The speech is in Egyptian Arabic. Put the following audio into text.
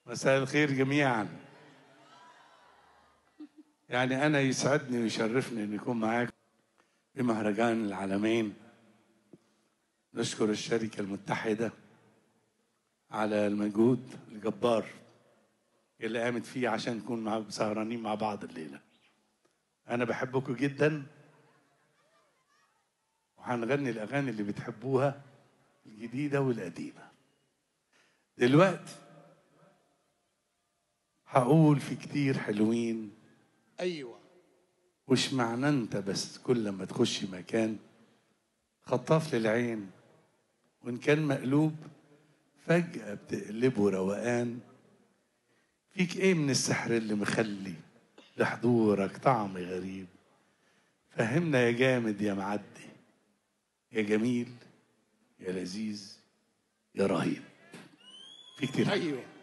مساء الخير جميعا يعني أنا يسعدني ويشرفني أن يكون معاكم في مهرجان العالمين نشكر الشركة المتحدة على المجهود الجبار اللي قامت فيه عشان نكون مع سهرانين مع بعض الليلة أنا بحبكم جدا وهنغني الأغاني اللي بتحبوها الجديدة والقديمة دلوقتي هقول في كتير حلوين ايوه وش معنى انت بس كل ما تخش مكان خطاف للعين وان كان مقلوب فجأة بتقلبه روقان فيك ايه من السحر اللي مخلي لحضورك طعم غريب فهمنا يا جامد يا معدي يا جميل يا لذيذ يا رهيب في كتير ايوه